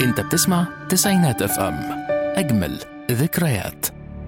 انت بتسمع تسعينات اف ام اجمل ذكريات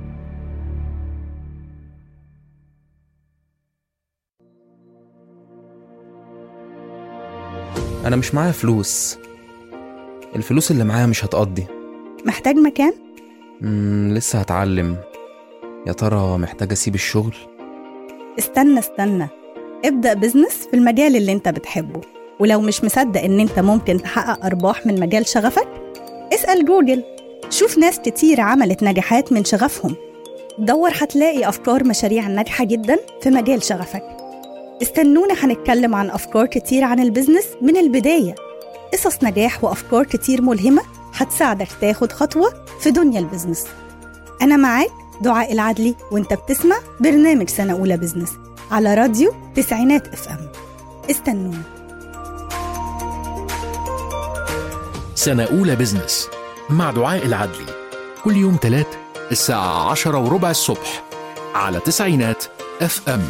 أنا مش معايا فلوس الفلوس اللي معايا مش هتقضي محتاج مكان؟ مم لسه هتعلم يا ترى محتاج أسيب الشغل استنى استنى ابدأ بزنس في المجال اللي انت بتحبه ولو مش مصدق ان انت ممكن تحقق أرباح من مجال شغفك اسأل جوجل شوف ناس كتير عملت نجاحات من شغفهم دور هتلاقي أفكار مشاريع ناجحة جدا في مجال شغفك استنونا هنتكلم عن أفكار كتير عن البزنس من البداية قصص نجاح وأفكار كتير ملهمة هتساعدك تاخد خطوة في دنيا البزنس أنا معاك دعاء العدلي وانت بتسمع برنامج سنة أولى بزنس على راديو تسعينات اف ام استنونا سنة أولى بزنس مع دعاء العدلي كل يوم تلات الساعة عشرة وربع الصبح على تسعينات اف ام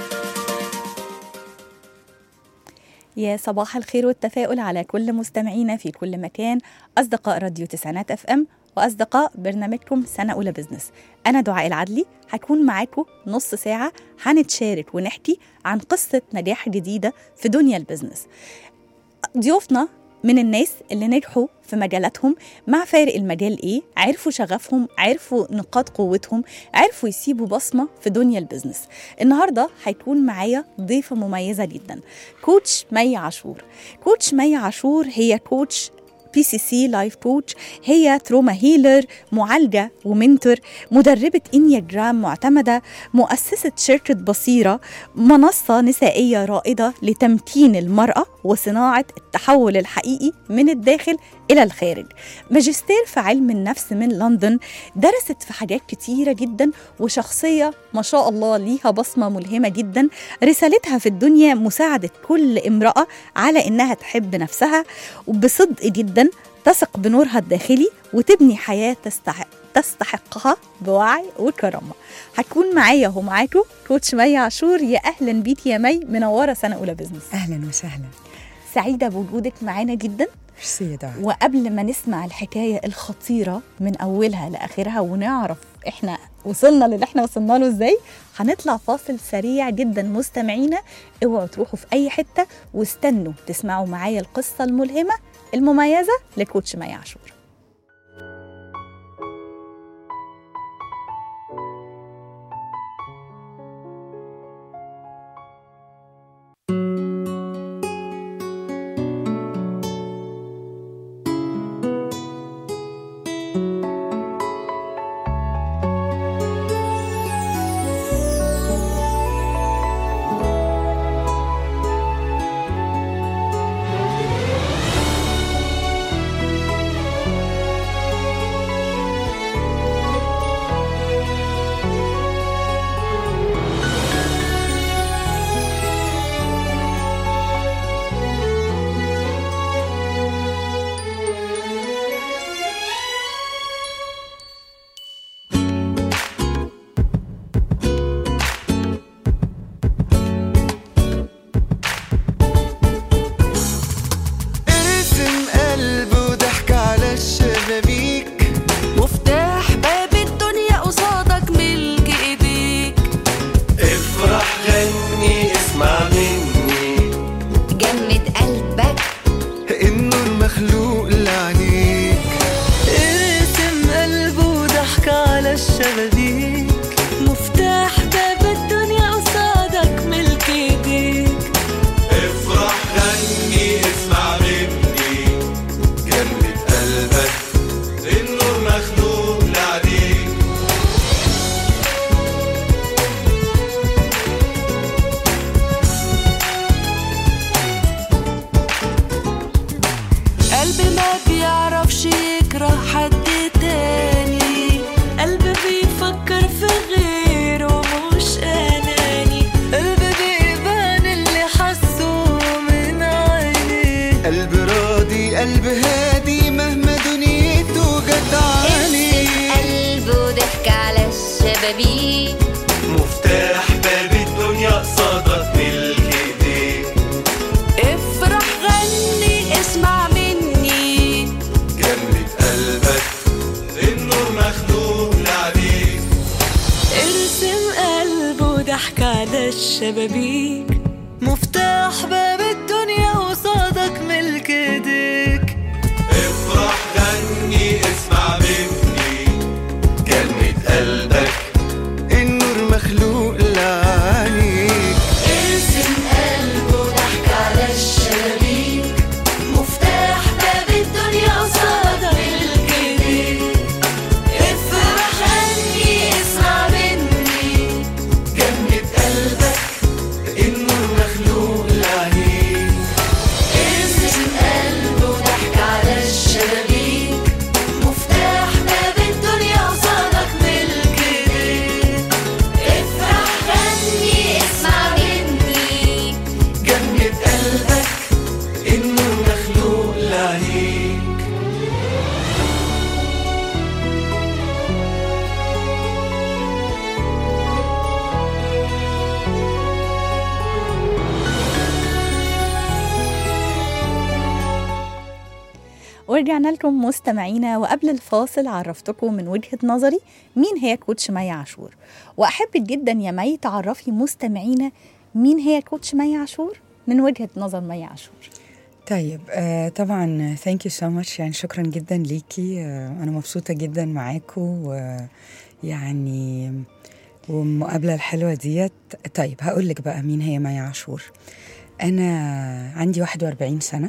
يا صباح الخير والتفاؤل على كل مستمعينا في كل مكان أصدقاء راديو تسعينات اف ام وأصدقاء برنامجكم سنة أولى بزنس أنا دعاء العدلي هكون معاكم نص ساعة هنتشارك ونحكي عن قصة نجاح جديدة في دنيا البزنس ضيوفنا من الناس اللي نجحوا في مجالاتهم مع فارق المجال ايه عرفوا شغفهم عرفوا نقاط قوتهم عرفوا يسيبوا بصمة في دنيا البزنس النهاردة هيكون معايا ضيفة مميزة جدا كوتش مي عاشور كوتش مي عاشور هي كوتش بي سي سي لايف كوتش هي تروما هيلر معالجة ومنتور مدربة انياجرام معتمدة مؤسسة شركة بصيرة منصة نسائية رائدة لتمكين المرأة وصناعة التحول الحقيقي من الداخل إلى الخارج ماجستير في علم النفس من لندن درست في حاجات كتيرة جدا وشخصية ما شاء الله ليها بصمة ملهمة جدا رسالتها في الدنيا مساعدة كل امرأة على إنها تحب نفسها وبصدق جدا تثق بنورها الداخلي وتبني حياة تستحق تستحقها بوعي وكرامة هتكون معايا ومعاكم كوتش مي عاشور يا أهلا بيك يا مي منورة سنة أولى بزنس اهلا وسهلا سعيدة بوجودك معانا جدا ميرسي يا دعاء وقبل ما نسمع الحكاية الخطيرة من أولها لآخرها ونعرف إحنا وصلنا للي إحنا وصلنا له إزاي هنطلع فاصل سريع جدا مستمعينا اوعوا تروحوا في أي حتة واستنوا تسمعوا معايا القصة الملهمة المميزة لكوتش مي عاشور ارسم قلب وضحك على الشبابيك مفتاح باب الدنيا قصادك ملك ايديك افرح غني اسمع مني جمد قلبك النور مخلوق لعينيك ارسم قلب وضحك على الشبابيك مفتاح باب الدنيا قصادك ملك ايديك افرح غني اسمع مني جمد قلبك النور مخلوق لعينيك قلب ما بيعرفش يكره حد تاني قلب بيفكر في غيره مش اناني قلب بيبان اللي حسه من عينيه قلب راضي قلب هادي مهما دنيته جت عليه قلب وضحك على الشبابيك مفتاح باب الدنيا قصادك ملك ايديك افرح غني اسمع مني جمد الشبابيك مفتاح باب الدنيا قصادك ملك ايديك افرح غني اسمع مني كلمة قلبك النور مخلوق لعينيك ارسم قلب وضحك على الشبابيك مفتاح باب الدنيا قصادك ملك ايديك افرح غني اسمع مني كلمة قلبك النور مخلوق لعينيك ارسم قلب وضحك على الشبابيك مفتاح باب الدنيا قصادك ملك ايديك افرح غني اسمع مني جنة قلبك النور مخلوق لعينيك ورجعنا لكم مستمعينا وقبل الفاصل عرفتكم من وجهة نظري مين هي كوتش مي عاشور وأحب جدا يا مي تعرفي مستمعينا مين هي كوتش مي عاشور من وجهة نظر مي عاشور طيب آه طبعا ثانك يو سو ماتش يعني شكرا جدا ليكي آه انا مبسوطه جدا معاكم ويعني والمقابله الحلوه ديت طيب هقول لك بقى مين هي مي عاشور انا عندي 41 سنه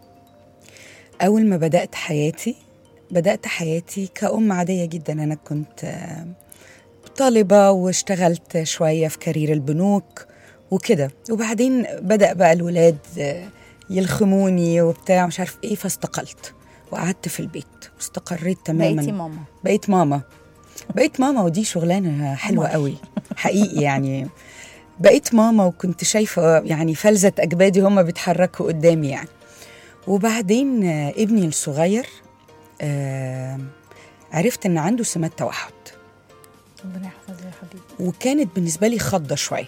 اول ما بدات حياتي بدات حياتي كأم عاديه جدا انا كنت آه طالبه واشتغلت شويه في كارير البنوك وكده وبعدين بدأ بقى الولاد آه، يلخموني وبتاع مش عارف ايه فاستقلت وقعدت في البيت واستقريت تماما بقيتي ماما بقيت ماما بقيت ماما ودي شغلانه حلوه قمر. قوي حقيقي يعني بقيت ماما وكنت شايفه يعني فلذة اجبادي هم بيتحركوا قدامي يعني وبعدين آه، ابني الصغير آه، عرفت ان عنده سمات توحد ربنا يحفظه يا حبيبي وكانت بالنسبه لي خضه شويه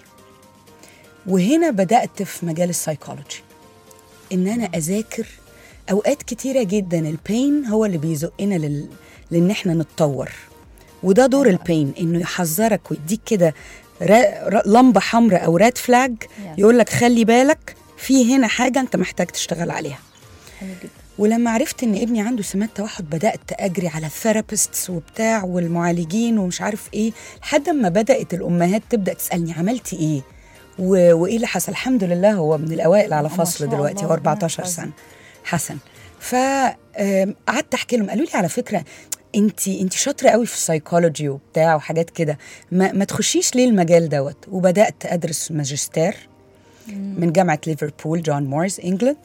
وهنا بدات في مجال السايكولوجي ان انا اذاكر اوقات كتيره جدا البين هو اللي بيزقنا لل... لان احنا نتطور وده دور البين انه يحذرك ويديك كده را... را... لمبه حمراء او راد فلاج يقول لك خلي بالك في هنا حاجه انت محتاج تشتغل عليها حلو جدا ولما عرفت ان ابني عنده سمات توحد بدات اجري على الثيرابيستس وبتاع والمعالجين ومش عارف ايه لحد ما بدات الامهات تبدا تسالني عملتي ايه و... وايه اللي حصل الحمد لله هو من الاوائل على ما فصل شاء دلوقتي الله، هو 14 ربنا سنه حسن فقعدت احكي لهم قالوا لي على فكره انت انت شاطره قوي في السايكولوجي وبتاع وحاجات كده ما, ما تخشيش ليه المجال دوت وبدات ادرس ماجستير من جامعه ليفربول جون مورز انجلند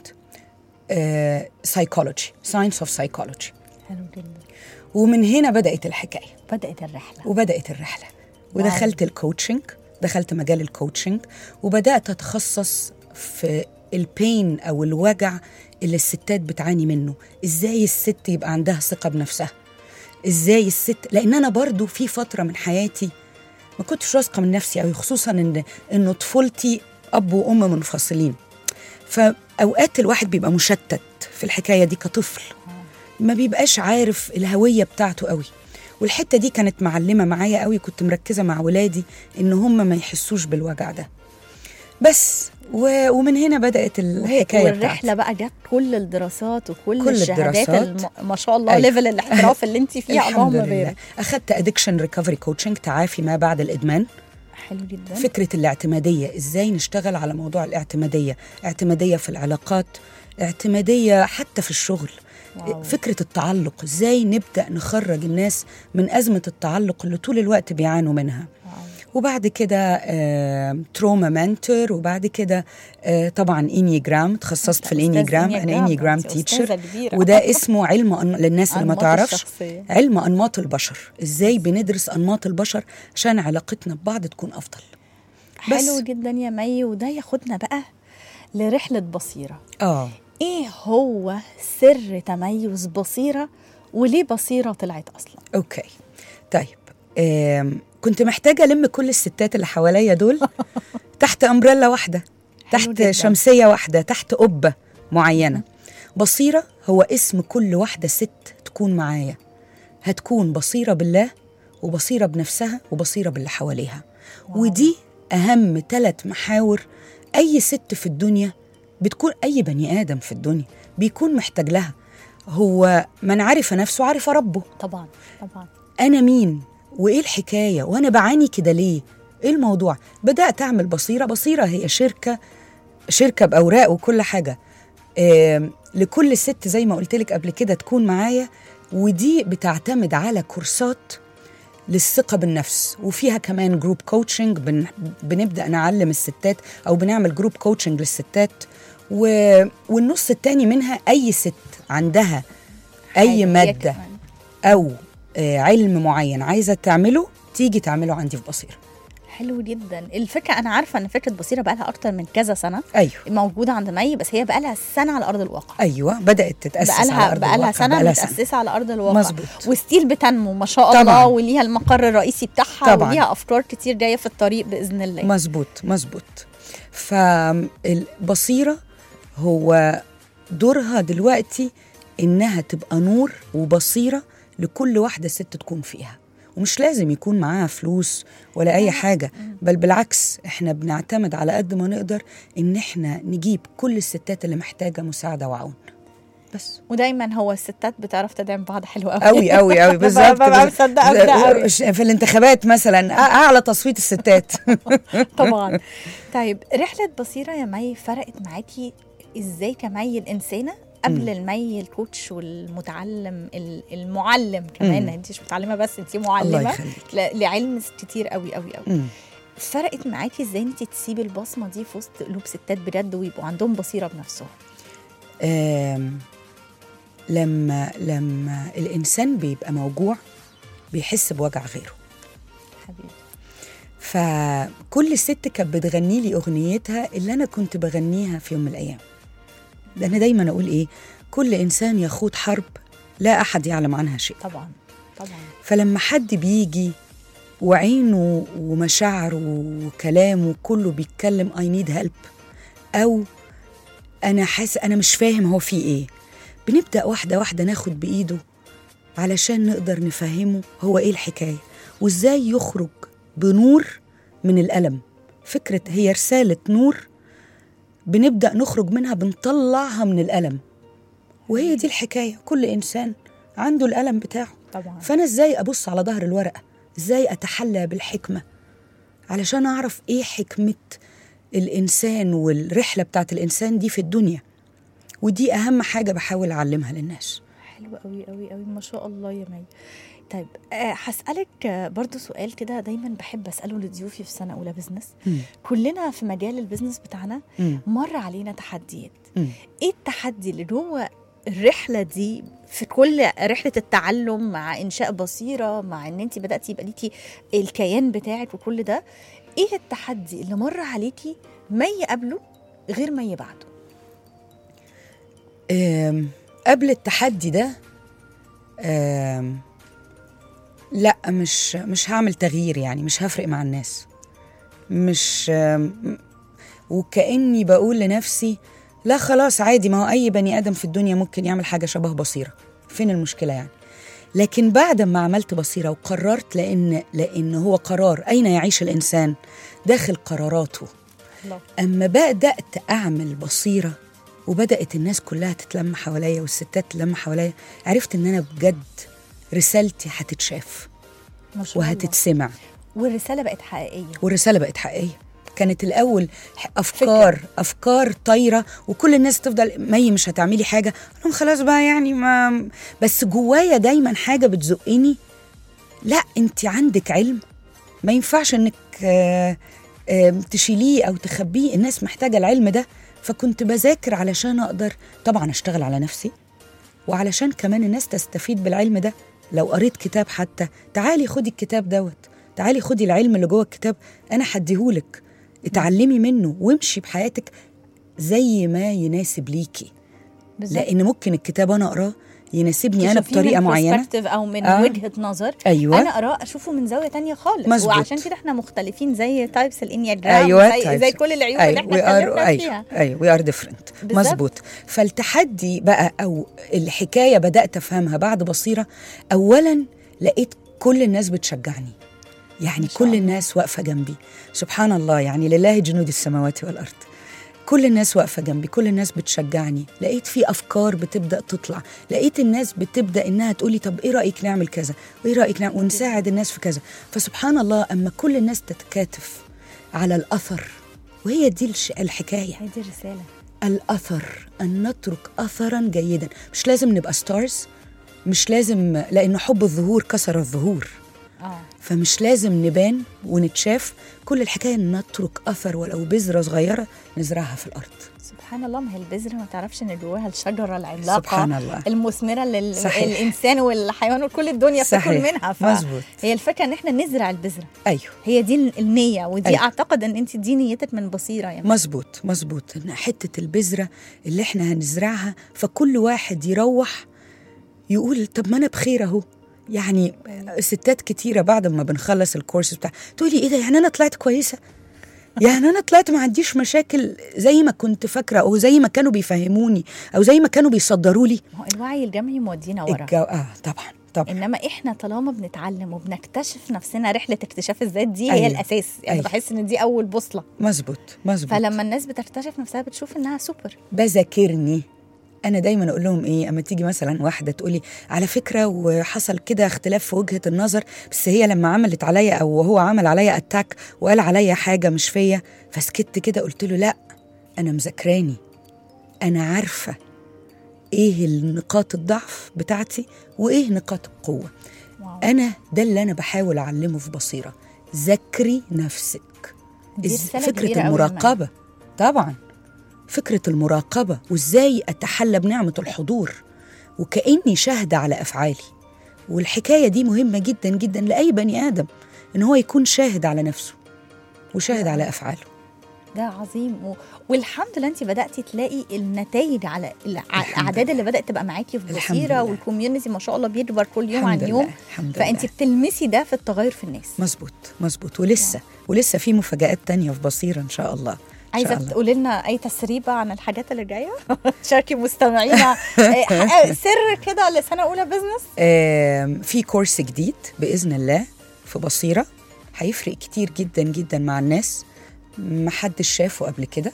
سايكولوجي ساينس اوف سايكولوجي حلو جدا ومن هنا بدات الحكايه بدأت الرحلة وبدات الرحله ودخلت الكوتشنج دخلت مجال الكوتشنج وبدات اتخصص في البين او الوجع اللي الستات بتعاني منه ازاي الست يبقى عندها ثقه بنفسها ازاي الست لان انا برضو في فتره من حياتي ما كنتش واثقه من نفسي قوي خصوصا ان انه طفولتي اب وام منفصلين فاوقات الواحد بيبقى مشتت في الحكايه دي كطفل ما بيبقاش عارف الهويه بتاعته قوي والحته دي كانت معلمه معايا قوي كنت مركزه مع ولادي ان هم ما يحسوش بالوجع ده بس و... ومن هنا بدات الحكايه والرحلة بتاعتي بقى جت كل الدراسات وكل كل الشهادات الدراسات. الم... ما شاء الله أيوة. ليفل الاحتراف اللي انت فيه الحمد اللهم لله بارك اخدت ادكشن ريكفري كوتشنج تعافي ما بعد الادمان حلو جدا فكرة الاعتمادية ازاي نشتغل على موضوع الاعتمادية اعتمادية في العلاقات اعتمادية حتى في الشغل واو. فكرة التعلق ازاي نبدأ نخرج الناس من أزمة التعلق اللي طول الوقت بيعانوا منها وبعد كده آه، تروما منتور وبعد كده آه، طبعا انيجرام تخصصت في الانيجرام انا انيجرام تيتشر وده اسمه علم أن... للناس اللي ما أنماط تعرفش الشخصية. علم انماط البشر ازاي بندرس انماط البشر عشان علاقتنا ببعض تكون افضل بس. حلو جدا يا مي وده ياخدنا بقى لرحلة بصيرة اه ايه هو سر تميز بصيرة وليه بصيرة طلعت اصلا اوكي طيب آم، كنت محتاجه الم كل الستات اللي حواليا دول تحت امبريلا واحده حلو تحت جداً. شمسيه واحده تحت قبه معينه بصيره هو اسم كل واحده ست تكون معايا هتكون بصيره بالله وبصيره بنفسها وبصيره باللي حواليها ودي اهم ثلاث محاور اي ست في الدنيا بتكون اي بني ادم في الدنيا بيكون محتاج لها هو من عرف نفسه عرف ربه طبعا طبعا انا مين وايه الحكايه وانا بعاني كده ليه ايه الموضوع بدات اعمل بصيره بصيره هي شركه شركه باوراق وكل حاجه آم، لكل ست زي ما قلت لك قبل كده تكون معايا ودي بتعتمد على كورسات للثقه بالنفس وفيها كمان جروب كوتشنج بن بنبدا نعلم الستات او بنعمل جروب كوتشنج للستات و... والنص التاني منها اي ست عندها اي حاجة هي ماده كمان. او آه، علم معين عايزه تعمله تيجي تعمله عندي في بصيره حلو جدا الفكره انا عارفه ان فكره بصيره بقى لها اكتر من كذا سنه ايوه موجوده عند مي بس هي بقى لها سنه على ارض الواقع ايوه بدات تتاسس بقى على لها ارض بقى لها الواقع. سنه بقالها سنة. متاسسه على ارض الواقع مظبوط. وستيل بتنمو ما شاء طبعاً. الله وليها المقر الرئيسي بتاعها طبعاً. وليها افكار كتير جايه في الطريق باذن الله مظبوط مظبوط فالبصيره هو دورها دلوقتي انها تبقى نور وبصيره لكل واحده ست تكون فيها ومش لازم يكون معاها فلوس ولا اي حاجه بل بالعكس احنا بنعتمد على قد ما نقدر ان احنا نجيب كل الستات اللي محتاجه مساعده وعون بس ودايما هو الستات بتعرف تدعم بعض حلو قوي قوي قوي قوي بالظبط ببقى مصدقه بده قوي في الانتخابات مثلا اعلى تصويت الستات طبعا طيب رحله بصيره يا مي فرقت معاكي ازاي كمي الانسانه قبل المي الكوتش والمتعلم ال- المعلم كمان مم. انت مش متعلمه بس انت الله معلمه يخليك ل- لعلم كتير قوي قوي قوي مم. فرقت معاكي ازاي انت تسيبي البصمه دي في وسط قلوب ستات بجد ويبقوا عندهم بصيره بنفسهم آم، لما لما الانسان بيبقى موجوع بيحس بوجع غيره حبيبي فكل ست كانت بتغني لي اغنيتها اللي انا كنت بغنيها في يوم من الايام ده انا دايما اقول ايه كل انسان يخوض حرب لا احد يعلم عنها شيء طبعا طبعا فلما حد بيجي وعينه ومشاعره وكلامه كله بيتكلم اي نيد هيلب او انا حاسس انا مش فاهم هو في ايه بنبدا واحده واحده ناخد بايده علشان نقدر نفهمه هو ايه الحكايه وازاي يخرج بنور من الالم فكره هي رساله نور بنبدا نخرج منها بنطلعها من الالم وهي دي الحكايه كل انسان عنده الالم بتاعه طبعا فانا ازاي ابص على ظهر الورقه ازاي اتحلى بالحكمه علشان اعرف ايه حكمه الانسان والرحله بتاعت الانسان دي في الدنيا ودي اهم حاجه بحاول اعلمها للناس حلو قوي قوي قوي ما شاء الله يا مي طيب آه، هسألك آه، برضو سؤال كده دايما بحب أسأله لضيوفي في سنة أولى بزنس مم. كلنا في مجال البزنس بتاعنا مم. مر علينا تحديات مم. ايه التحدي اللي جوه الرحله دي في كل رحله التعلم مع انشاء بصيره مع ان انت بداتي يبقى ليكي الكيان بتاعك وكل ده ايه التحدي اللي مر عليكي مي قبله غير مي بعده آم، قبل التحدي ده آم، لا مش مش هعمل تغيير يعني مش هفرق مع الناس مش آم، وكأني بقول لنفسي لا خلاص عادي ما هو أي بني آدم في الدنيا ممكن يعمل حاجة شبه بصيرة فين المشكلة يعني لكن بعد ما عملت بصيرة وقررت لأن لأن هو قرار أين يعيش الإنسان داخل قراراته الله أما بدأت أعمل بصيرة وبدأت الناس كلها تتلم حواليا والستات تتلم حواليا عرفت إن أنا بجد رسالتي هتتشاف ما شاء الله وهتتسمع والرساله بقت حقيقيه والرسالة بقت حقيقية كانت الأول ح- أفكار فكرة. أفكار طايرة وكل الناس تفضل مي مش هتعملي حاجة أقول لهم خلاص بقى يعني ما بس جوايا دايما حاجة بتزقني لا أنت عندك علم ما ينفعش إنك آه، آه، تشيليه أو تخبيه الناس محتاجة العلم ده فكنت بذاكر علشان أقدر طبعا أشتغل على نفسي وعلشان كمان الناس تستفيد بالعلم ده لو قريت كتاب حتى تعالي خدي الكتاب دوت تعالي خدي العلم اللي جوه الكتاب انا هديهولك اتعلمي منه وامشي بحياتك زي ما يناسب ليكي بالظبط. لان ممكن الكتاب انا اقراه يناسبني انا تشوفيه بطريقه من معينه perspective او من آه. آه. وجهه نظر ايوه انا اقراه اشوفه من زاويه تانية خالص مظبوط. وعشان كده احنا مختلفين زي تايبس الانياجرام ايوه زي, types. زي كل العيوب اللي احنا we are- اتكلمنا ايوه فيها ايوه وي ار ديفرنت بالظبط. مظبوط فالتحدي بقى او الحكايه بدات افهمها بعد بصيره اولا لقيت كل الناس بتشجعني يعني شاء كل الله. الناس واقفة جنبي سبحان الله يعني لله جنود السماوات والأرض كل الناس واقفة جنبي كل الناس بتشجعني لقيت في أفكار بتبدأ تطلع لقيت الناس بتبدأ إنها تقولي طب إيه رأيك نعمل كذا وإيه رأيك نعمل ونساعد الناس في كذا فسبحان الله أما كل الناس تتكاتف على الأثر وهي دي الش- الحكاية هي دي الرساله الأثر أن نترك أثرا جيدا مش لازم نبقى ستارز مش لازم لأن حب الظهور كسر الظهور اه فمش لازم نبان ونتشاف كل الحكاية إن نترك أثر ولو بذرة صغيرة نزرعها في الأرض سبحان الله ما هي البذره ما تعرفش ان جواها الشجره العملاقه سبحان الله المثمره لل... صحيح. الانسان والحيوان وكل الدنيا بتاكل صحيح. منها مظبوط. هي الفكره ان احنا نزرع البذره أيوه هي دي النيه ودي أيوة. اعتقد ان انت دي نيتك من بصيره يعني مظبوط مظبوط إن حتة البذرة اللي احنا هنزرعها فكل واحد يروح يقول طب ما أنا بخير أهو يعني ستات كتيرة بعد ما بنخلص الكورس بتاع تقولي إيه ده يعني أنا طلعت كويسة يعني أنا طلعت ما عنديش مشاكل زي ما كنت فاكرة أو زي ما كانوا بيفهموني أو زي ما كانوا بيصدروا لي ما هو الوعي الجمعي مودينا ورا الجو... آه طبعا طبعا انما احنا طالما بنتعلم وبنكتشف نفسنا رحله اكتشاف الذات دي هي أيوة. الاساس يعني أيوة. بحس ان دي اول بوصله مظبوط مظبوط فلما الناس بتكتشف نفسها بتشوف انها سوبر بذاكرني انا دايما اقول لهم ايه اما تيجي مثلا واحده تقولي على فكره وحصل كده اختلاف في وجهه النظر بس هي لما عملت عليا او هو عمل عليا اتاك وقال عليا حاجه مش فيا فسكت كده قلت له لا انا مذاكراني انا عارفه ايه النقاط الضعف بتاعتي وايه نقاط القوه واو. انا ده اللي انا بحاول اعلمه في بصيره ذكري نفسك دي إز- رسالة فكرة كبيرة أوي يا المراقبة طبعا فكرة المراقبة وإزاي أتحلى بنعمة الحضور وكأني شاهدة على أفعالي والحكاية دي مهمة جدا جدا لأي بني آدم إن هو يكون شاهد على نفسه وشاهد على أفعاله ده عظيم و... والحمد لله انت بداتي تلاقي النتائج على الع- الاعداد اللي بدات تبقى معاكي في الحمد بصيره لله. والكوميونتي ما شاء الله بيكبر كل يوم الحمد عن يوم لله الحمد فانت لله بتلمسي ده في التغير في الناس مظبوط مظبوط ولسه ولسه في مفاجآت تانية في بصيرة إن شاء الله إن شاء عايزه الله. تقولي لنا اي تسريبه عن الحاجات اللي جايه شاركي مستمعينا إيه، سر كده لسنه اولى بزنس آم، في كورس جديد بإذن الله في بصيرة هيفرق كتير جدا جدا مع الناس محدش شافه قبل كده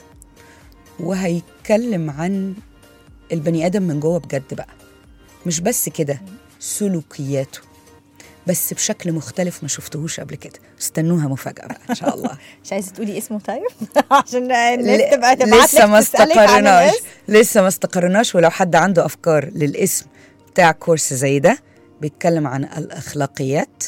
وهيتكلم عن البني آدم من جوه بجد بقى مش بس كده سلوكياته بس بشكل مختلف ما شفتهوش قبل كده استنوها مفاجأة بقى إن شاء الله مش عايزه تقولي اسمه طيب عشان الناس تبقى ل- تبعت لسه ما لك تسالك عن استقرناش الناس لسه ما استقرناش ولو حد عنده افكار للاسم بتاع كورس زي ده بيتكلم عن الاخلاقيات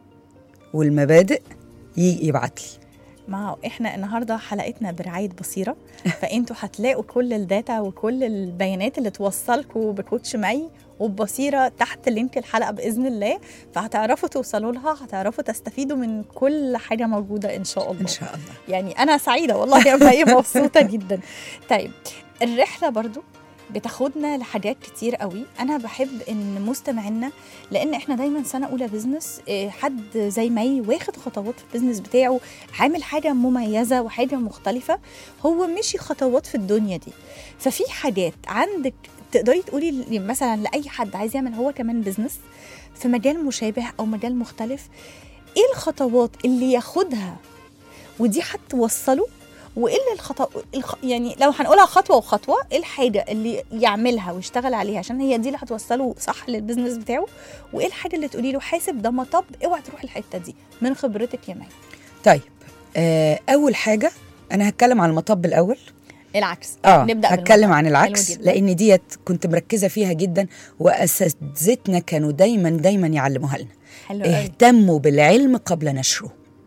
والمبادئ ي- يبعت لي ما هو احنا النهارده حلقتنا برعايه بصيره فانتوا هتلاقوا كل الداتا وكل البيانات اللي توصلكوا بكوتش مي وببصيره تحت لينك الحلقه باذن الله فهتعرفوا توصلوا لها هتعرفوا تستفيدوا من كل حاجه موجوده ان شاء الله ان شاء الله يعني انا سعيده والله يا مي مبسوطه جدا طيب الرحله برضو بتاخدنا لحاجات كتير قوي انا بحب ان مستمعينا لان احنا دايما سنه اولى بزنس إيه، حد زي مي واخد خطوات في البيزنس بتاعه عامل حاجه مميزه وحاجه مختلفه هو مشي خطوات في الدنيا دي ففي حاجات عندك تقدري تقولي ل- مثلا لاي حد عايز يعمل هو كمان بزنس في مجال مشابه او مجال مختلف ايه الخطوات اللي ياخدها ودي هتوصله وايه اللي الخطا الخ... يعني لو هنقولها خطوه وخطوه ايه الحاجه اللي يعملها ويشتغل عليها عشان هي دي اللي هتوصله صح للبيزنس بتاعه وايه الحاجه اللي تقولي له حاسب ده مطب اوعى تروح الحته دي من خبرتك يا مي طيب آه اول حاجه انا هتكلم عن المطب الاول العكس اه نبدا هتكلم بالمطب. عن العكس حلو جدا. لان ديت كنت مركزه فيها جدا واساتذتنا كانوا دايما دايما يعلموها لنا حلو قوي اهتموا بالعلم قبل نشره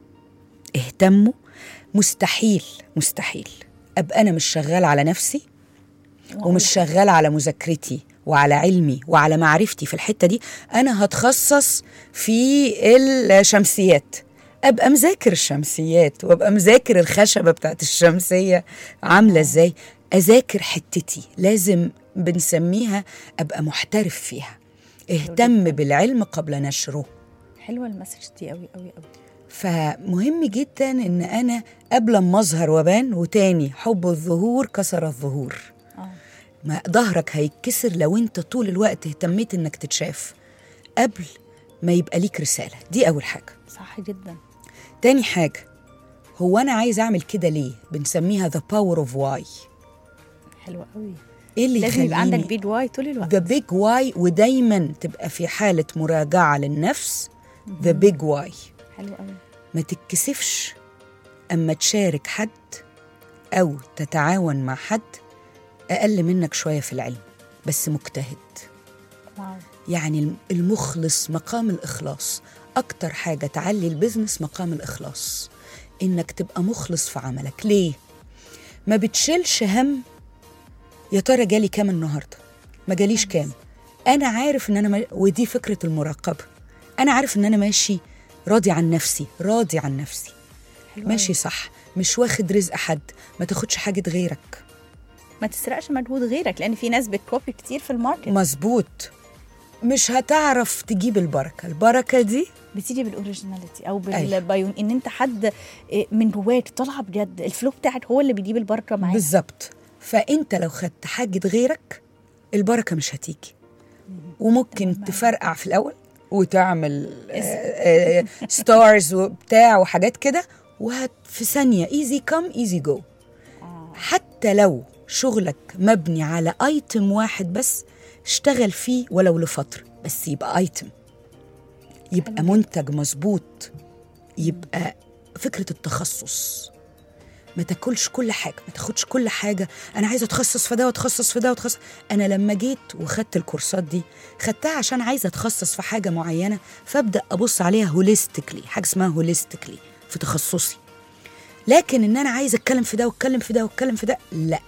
اهتموا مستحيل مستحيل ابقى انا مش شغال على نفسي ومش شغال على مذاكرتي وعلى علمي وعلى معرفتي في الحته دي انا هتخصص في الشمسيات ابقى مذاكر الشمسيات وابقى مذاكر الخشبه بتاعت الشمسيه عامله ازاي اذاكر حتتي لازم بنسميها ابقى محترف فيها اهتم بالعلم قبل نشره حلوه المسج دي قوي قوي قوي فمهم جدا ان انا قبل ما اظهر وبان وتاني حب الظهور كسر الظهور اه ما ظهرك هيتكسر لو انت طول الوقت اهتميت انك تتشاف قبل ما يبقى ليك رساله دي اول حاجه صح جدا تاني حاجه هو انا عايز اعمل كده ليه بنسميها the power of why حلوة قوي ايه اللي لازم يبقى عندك يخليني بيج واي طول الوقت the big why ودايما تبقى في حاله مراجعه للنفس the big why حلو قوي ما تتكسفش اما تشارك حد او تتعاون مع حد اقل منك شويه في العلم بس مجتهد واو يعني المخلص مقام الإخلاص أكتر حاجة تعلي البزنس مقام الإخلاص إنك تبقى مخلص في عملك ليه؟ ما بتشيلش هم يا ترى جالي كام النهاردة ما جاليش كام أنا عارف إن أنا ما... ودي فكرة المراقبة أنا عارف إن أنا ماشي راضي عن نفسي راضي عن نفسي حلو ماشي صح مش واخد رزق حد ما تاخدش حاجة غيرك ما تسرقش مجهود غيرك لان في ناس بتكوبي كتير في الماركت مظبوط مش هتعرف تجيب البركة البركة دي بتيجي بالاوريجيناليتي او أيوة. بالبايون ان انت حد إيه، من جواك طالعه بجد الفلو بتاعك هو اللي بيجيب البركه معاك بالظبط فانت لو خدت حاجه غيرك البركه مش هتيجي وممكن تفرقع في الاول وتعمل ستارز وبتاع وحاجات كده وهت في ثانيه ايزي كم ايزي جو حتى لو شغلك مبني على ايتم واحد بس اشتغل فيه ولو لفتره بس يبقى ايتم يبقى منتج مظبوط يبقى فكره التخصص ما تاكلش كل حاجه ما تاخدش كل حاجه انا عايزه اتخصص في ده واتخصص في ده واتخصص انا لما جيت وخدت الكورسات دي خدتها عشان عايزه اتخصص في حاجه معينه فابدا ابص عليها هوليستيكلي حاجه اسمها هوليستيكلي في تخصصي لكن ان انا عايزه اتكلم في ده واتكلم في ده واتكلم في ده لا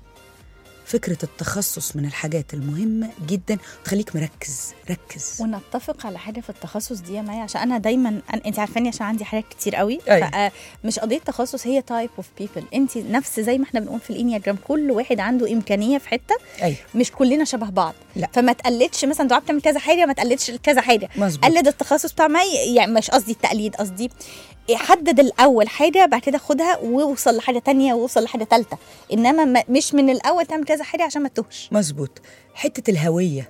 فكره التخصص من الحاجات المهمه جدا تخليك مركز ركز ونتفق على حاجه في التخصص دي يا مايا عشان انا دايما أنا انت عارفاني عشان عندي حاجات كتير قوي أيوة. فمش قضيه تخصص هي تايب اوف بيبل انت نفس زي ما احنا بنقول في الانياجرام كل واحد عنده امكانيه في حته ايوه مش كلنا شبه بعض لا. فما تقلدش مثلا دعاء بتعمل كذا حاجه ما تقلدش كذا حاجه مظبوط قلد التخصص بتاع مي يعني مش قصدي التقليد قصدي حدد الاول حاجه بعد كده خدها ووصل لحاجه تانية ووصل لحاجه ثالثه انما ما- مش من الاول تعمل كذا حاجه عشان ما تتوهش مظبوط حته الهويه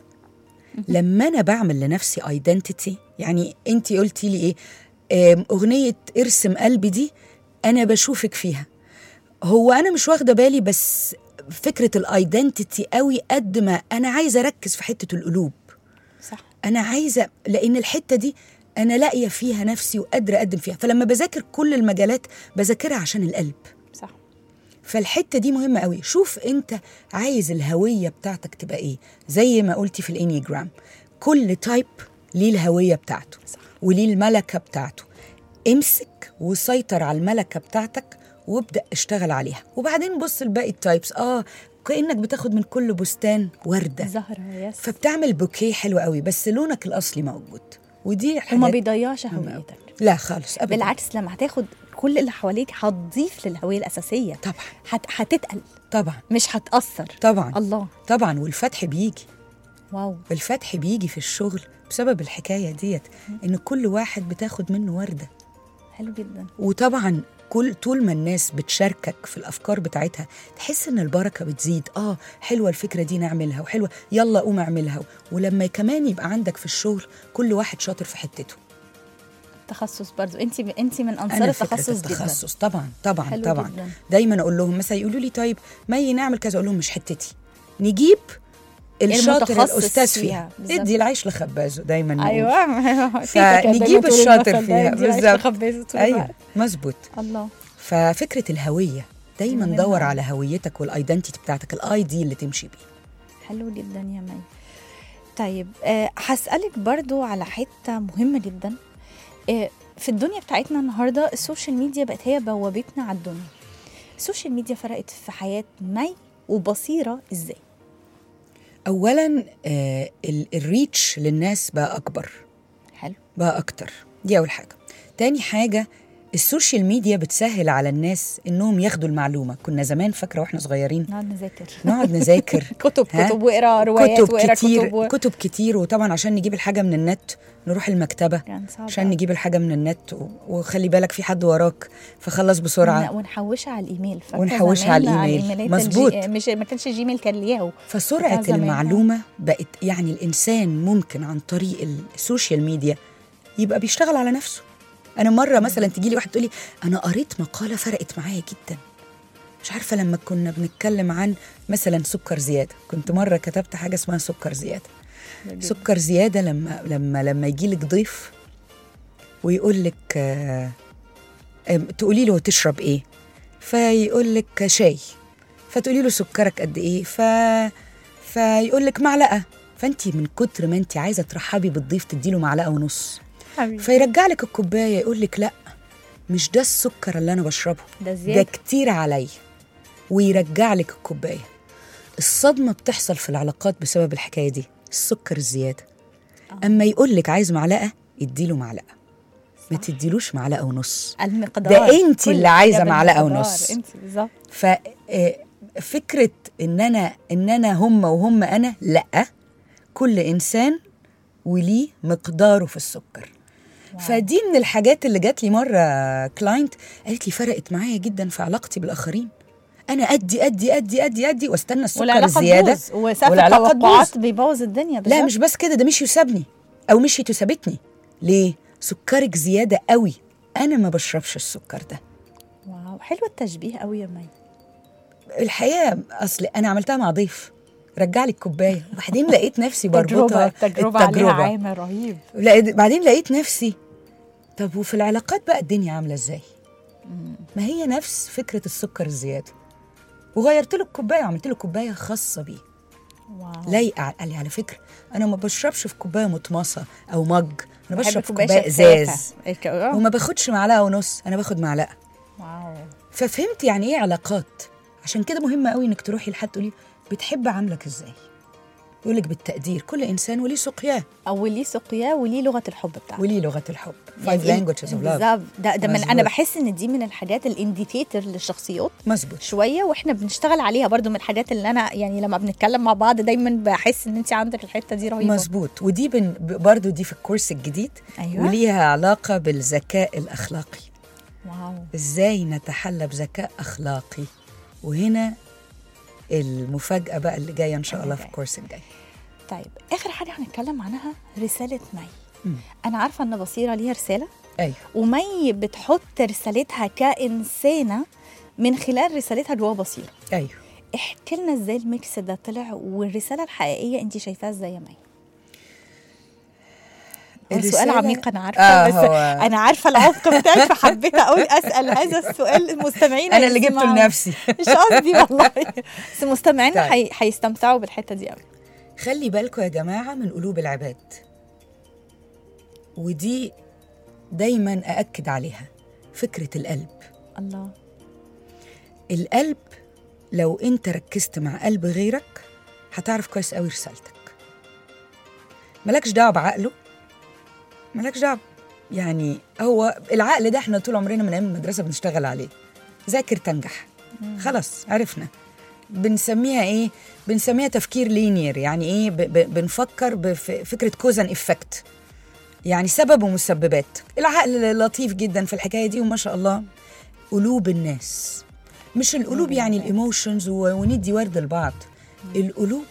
لما انا بعمل لنفسي ايدنتيتي يعني انت قلتي لي ايه آم، اغنيه ارسم قلبي دي انا بشوفك فيها هو انا مش واخده بالي بس فكره الايدنتيتي قوي قد ما انا عايزه اركز في حته القلوب صح انا عايزه لان الحته دي انا لاقيه فيها نفسي وقادره اقدم فيها فلما بذاكر كل المجالات بذاكرها عشان القلب صح فالحته دي مهمه قوي شوف انت عايز الهويه بتاعتك تبقى ايه زي ما قلتي في الانيجرام كل تايب ليه الهويه بتاعته صح. وليه الملكه بتاعته امسك وسيطر على الملكه بتاعتك وابدا اشتغل عليها وبعدين بص لباقي التايبس اه كانك بتاخد من كل بستان ورده زهره يس فبتعمل بوكيه حلو قوي بس لونك الاصلي موجود ودي وما حاجات بيضيعش هويتك لا خالص ابدا بالعكس لما هتاخد كل اللي حواليك هتضيف للهويه الاساسيه طبعا هت... هتتقل طبعا مش هتاثر طبعا الله طبعا والفتح بيجي واو الفتح بيجي في الشغل بسبب الحكايه ديت ان كل واحد بتاخد منه ورده حلو جدا وطبعا كل طول ما الناس بتشاركك في الافكار بتاعتها تحس ان البركه بتزيد اه حلوه الفكره دي نعملها وحلوه يلا قوم اعملها ولما كمان يبقى عندك في الشغل كل واحد شاطر في حتته التخصص برضو انت انت من انصار انا فكره التخصص جدا التخصص طبعا طبعا حلو طبعا جدا. دايما اقول لهم مثلا يقولوا لي طيب ما نعمل كذا اقول لهم مش حتتي نجيب الشاطر المتخصص الاستاذ فيها. فيها بالظبط. ادي العيش لخبازه دايما نقول. ايوه فنجيب الشاطر فيها بالظبط بالظبط ايوه مظبوط الله ففكره الهويه دايما مهمة دور أوي. على هويتك والايدنتيتي بتاعتك الاي دي اللي تمشي بيه حلو جدا يا مي طيب آه، هسألك برضو على حتة مهمة جدا آه، في الدنيا بتاعتنا النهاردة السوشيال ميديا بقت هي بوابتنا على الدنيا السوشيال ميديا فرقت في حياة مي وبصيرة ازاي اولا آه ال- الريتش للناس بقى اكبر حلو بقى اكتر دي اول حاجه تاني حاجه السوشيال ميديا بتسهل على الناس انهم ياخدوا المعلومه كنا زمان فاكره واحنا صغيرين نقعد نذاكر نقعد نذاكر كتب ها؟ كتب واقرا روايات كتب واقرا كتير كتب و... كتب كتير وطبعا عشان نجيب الحاجه من النت نروح المكتبه كان صعب عشان أوي. نجيب الحاجه من النت و- وخلي بالك في حد وراك فخلص بسرعه ون- ونحوشها على الايميل فاكرة ونحوشها زمان على الإيميل. الإيميلات مظبوط. الجي... مش ما كانش جيميل كان الياهو فسرعه بتاع زمان. المعلومه بقت يعني الانسان ممكن عن طريق السوشيال ميديا يبقى بيشتغل على نفسه انا مره مثلا تيجي لي واحد تقول لي انا قريت مقاله فرقت معايا جدا مش عارفه لما كنا بنتكلم عن مثلا سكر زياده كنت مره كتبت حاجه اسمها سكر زياده سكر زياده لما لما لما يجي لك ضيف ويقول لك آه، آم، تقولي له تشرب ايه فيقول لك شاي فتقولي له سكرك قد ايه ف فيقول لك معلقه فانت من كتر ما انت عايزه ترحبي بالضيف تديله معلقه ونص حبيبي فيرجع لك الكوبايه يقول لك لا مش ده السكر اللي انا بشربه ده ده زياده كتير عليا ويرجع لك الكوبايه الصدمه بتحصل في العلاقات بسبب الحكايه دي السكر الزياده اما يقول لك عايز معلقه اديله معلقه ما تديلوش معلقه ونص المقدار ده انت كل اللي عايزة حاجة معلقة بالمقدار. ونص. انت بالظبط ففكره ان انا ان انا هم وهم انا لا كل انسان وليه مقداره في السكر فدي من الحاجات اللي جات لي مره كلاينت قالت لي فرقت معايا جدا في علاقتي بالاخرين انا ادي ادي ادي ادي ادي واستنى السكر والعلاقه الزياده تبوظ وسقف والعلاقة التوقعات تبوظ. بيبوظ الدنيا لا بالظبط. مش بس كده ده مش يسابني او مش تسابتني ليه سكرك زياده قوي انا ما بشربش السكر ده واو حلو التشبيه قوي يا مي الحقيقه اصل انا عملتها مع ضيف رجع لي الكوبايه وبعدين لقيت نفسي بربطها تجربه تجربه عليها عامل رهيب لقيت بعدين لقيت نفسي طب وفي العلاقات بقى الدنيا عامله ازاي ما هي نفس فكره السكر الزياده وغيرت له الكوبايه وعملت له كوبايه خاصه بيه واو لايقه قال لي على فكره انا ما بشربش في كوبايه مطمسه او مج انا بحب بشرب في كوباية كوبايه شفافة. ازاز الك- آه. وما باخدش معلقه ونص انا باخد معلقه واو ففهمت يعني ايه علاقات عشان كده مهم قوي انك تروحي لحد تقولي بتحب عاملك ازاي يقول لك بالتقدير كل انسان وليه سقياه او ليه سقياه وليه لغه الحب بتاعته وليه لغه الحب يعني five إيه- languages of love بالظبط ده, ده من انا مظبوط. بحس ان دي من الحاجات الانديكيتور للشخصيات مظبوط شويه واحنا بنشتغل عليها برضو من الحاجات اللي انا يعني لما بنتكلم مع بعض دايما بحس ان انت عندك الحته دي رهيبه مظبوط ودي بن ب- برضو دي في الكورس الجديد أيوة. وليها علاقه بالذكاء الاخلاقي واو ازاي نتحلى بذكاء اخلاقي وهنا المفاجاه بقى اللي جايه ان شاء الله في اللي الكورس الجاي طيب اخر حاجه هنتكلم عنها رساله مي مم. انا عارفه ان بصيره ليها رساله ايوه ومي بتحط رسالتها كانسانه من خلال رسالتها جوه بصيره ايوه احكي لنا ازاي الميكس ده طلع والرساله الحقيقيه انت شايفاها ازاي يا مي هو سؤال الرسالة- عميق انا عارفه آه، بس هو- انا عارفه العمق بتاعك فحبيت اقول اسال هذا السؤال المستمعين انا اللي جبته هيسمعوا. لنفسي مش قصدي والله بس المستمعين طيب. هي- هيستمتعوا بالحته دي قوي خلي بالكم يا جماعة من قلوب العباد ودي دايما أأكد عليها فكرة القلب الله القلب لو أنت ركزت مع قلب غيرك هتعرف كويس قوي رسالتك مالكش دعوة بعقله مالكش دعوة يعني هو العقل ده احنا طول عمرنا من أيام المدرسة بنشتغل عليه ذاكر تنجح خلاص عرفنا بنسميها ايه بنسميها تفكير لينير يعني ايه ب- ب- بنفكر بفكره كوزن افكت يعني سبب ومسببات العقل لطيف جدا في الحكايه دي وما شاء الله قلوب الناس مش القلوب يعني الايموشنز وندي ورد لبعض القلوب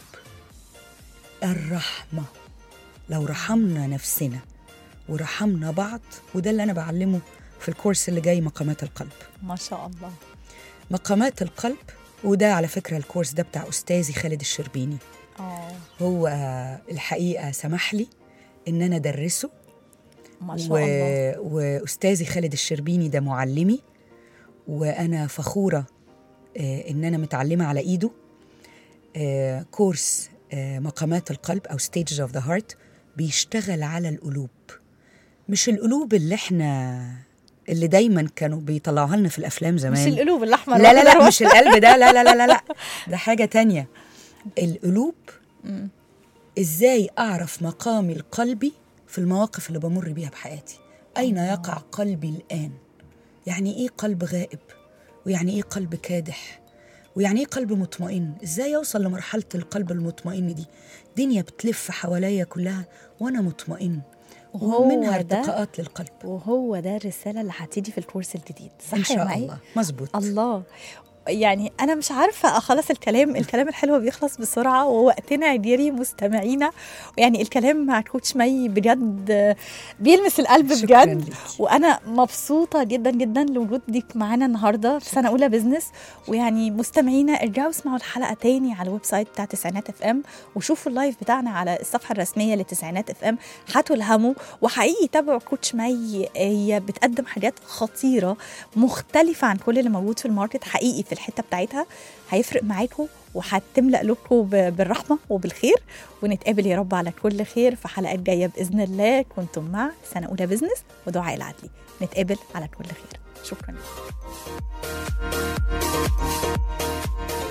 الرحمه لو رحمنا نفسنا ورحمنا بعض وده اللي انا بعلمه في الكورس اللي جاي مقامات القلب ما شاء الله مقامات القلب وده على فكرة الكورس ده بتاع أستاذي خالد الشربيني اه هو الحقيقة سمح لي إن أنا أدرسه ما شاء و... الله وأستاذي خالد الشربيني ده معلمي وأنا فخورة آه، إن أنا متعلمة على إيده آه، كورس آه، مقامات القلب أو Stages of the Heart بيشتغل على القلوب مش القلوب اللي إحنا اللي دايما كانوا بيطلعوها لنا في الأفلام زمان مش القلوب الاحمر لا لا لا والأخضر. مش القلب ده لا لا لا لا لا ده حاجة تانية القلوب ازاي اعرف مقامي القلبي في المواقف اللي بمر بيها بحياتي اين يقع قلبي الان يعني ايه قلب غائب ويعني ايه قلب كادح ويعني ايه قلب مطمئن ازاي اوصل لمرحله القلب المطمئن دي دنيا بتلف حواليا كلها وانا مطمئن وهو ومنها ده- ارتقاءات للقلب وهو ده الرساله اللي هتيجي في الكورس الجديد صح ان شاء يا معي؟ الله مظبوط الله يعني انا مش عارفه اخلص الكلام الكلام الحلو بيخلص بسرعه ووقتنا جري مستمعينا يعني الكلام مع كوتش مي بجد بيلمس القلب شكراً بجد ليكي. وانا مبسوطه جدا جدا لوجودك معانا النهارده في سنه اولى بزنس ويعني مستمعينا ارجعوا اسمعوا الحلقه تاني على الويب سايت بتاع تسعينات اف ام وشوفوا اللايف بتاعنا على الصفحه الرسميه لتسعينات اف ام هتلهموا وحقيقي تابعوا كوتش مي هي بتقدم حاجات خطيره مختلفه عن كل اللي موجود في الماركت حقيقي في الحته بتاعتها هيفرق معاكم وهتملأ قلوبكم ب- بالرحمه وبالخير ونتقابل يا رب على كل خير في حلقات جايه باذن الله كنتم مع سنه اولى بزنس ودعاء العدلي نتقابل على كل خير شكرا